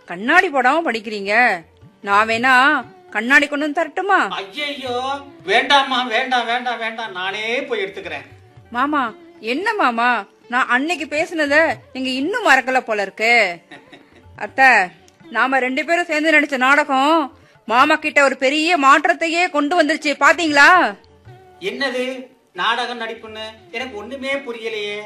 கண்ணாடி போடாம படிக்கிறீங்க நான் வேணா கண்ணாடி கொண்டு வந்து தரட்டுமா ஐயையோ வேண்டாம்மா வேண்டாம் வேண்டாம் வேண்டாம் நானே போய் எடுத்துக்கிறேன் மாமா என்ன மாமா நான் அன்னைக்கு பேசுனத நீங்க இன்னும் மறக்கல போல இருக்கு அத்தை நாம ரெண்டு பேரும் சேர்ந்து நடிச்ச நாடகம் மாமா கிட்ட ஒரு பெரிய மாற்றத்தையே கொண்டு வந்துருச்சு பாத்தீங்களா என்னது நாடகம் நடிப்புன்னு எனக்கு ஒண்ணுமே புரியலையே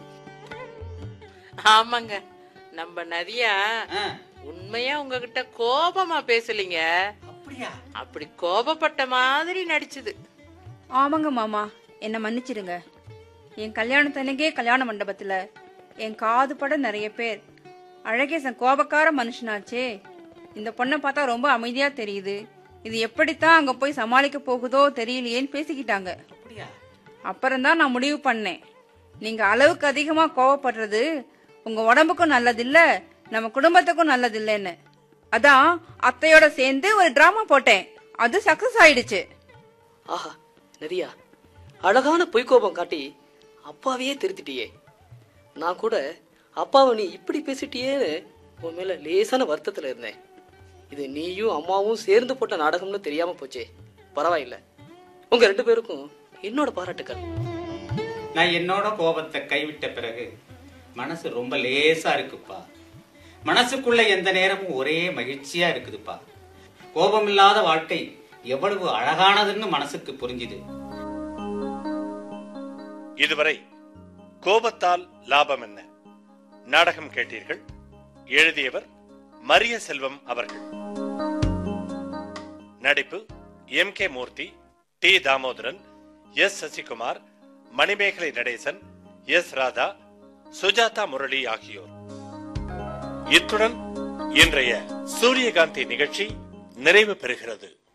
ஆமாங்க நம்ம நதியா ஆ, உண்மையா உங்ககிட்ட கோபமா பேசலீங்க அப்படியா அப்படி கோபப்பட்ட மாதிரி நடிச்சுது ஆமாங்க மாமா என்ன மன்னிச்சிடுங்க என் கல்யாணத்தன்னைக்கே கல்யாண மண்டபத்துல என் காது பட நிறைய பேர் அழகேசன் கோபக்கார மனுஷனாச்சே இந்த பொண்ணை பார்த்தா ரொம்ப அமைதியா தெரியுது இது எப்படித்தான் அங்க போய் சமாளிக்க போகுதோ தெரியலையேன்னு பேசிக்கிட்டாங்க அப்படியா அப்புறம்தான் நான் முடிவு பண்ணேன் நீங்க அளவுக்கு அதிகமா கோவப்படுறது உங்க உடம்புக்கும் நல்லதில்ல நம்ம குடும்பத்துக்கும் நல்லதில்லைன்னு அதான் அத்தையோட சேர்ந்து ஒரு டிராமா போட்டேன் அது சக்சஸ் ஆயிடுச்சு ஆஹா நதியா அழகான பொய்க்கோபம் காட்டி அப்பாவையே திருத்திட்டியே நான் கூட அப்பாவை நீ இப்படி பேசிட்டியேன்னு உன் மேல லேசான வருத்தத்துல இருந்தேன் இது நீயும் அம்மாவும் சேர்ந்து போட்ட நாடகம்னு தெரியாம போச்சே பரவாயில்ல உங்க ரெண்டு பேருக்கும் என்னோட பாராட்டுக்கள் நான் என்னோட கோபத்தை கைவிட்ட பிறகு மனசு ரொம்ப லேசா இருக்குப்பா மனசுக்குள்ள எந்த நேரமும் ஒரே மகிழ்ச்சியா இருக்குதுப்பா கோபம் இல்லாத வாழ்க்கை எவ்வளவு அழகானதுன்னு மனசுக்கு புரிஞ்சுது இதுவரை கோபத்தால் லாபம் என்ன நாடகம் கேட்டீர்கள் எழுதியவர் மரிய செல்வம் அவர்கள் நடிப்பு M K Murthy T Damodaran S Sasikumar Manimekalai Natesan S Radha Sujatha Murali ஆகியோர் இத்துடன் இன்றைய சூரியகாந்தி நிகழ்ச்சி நிறைவு பெறுகிறது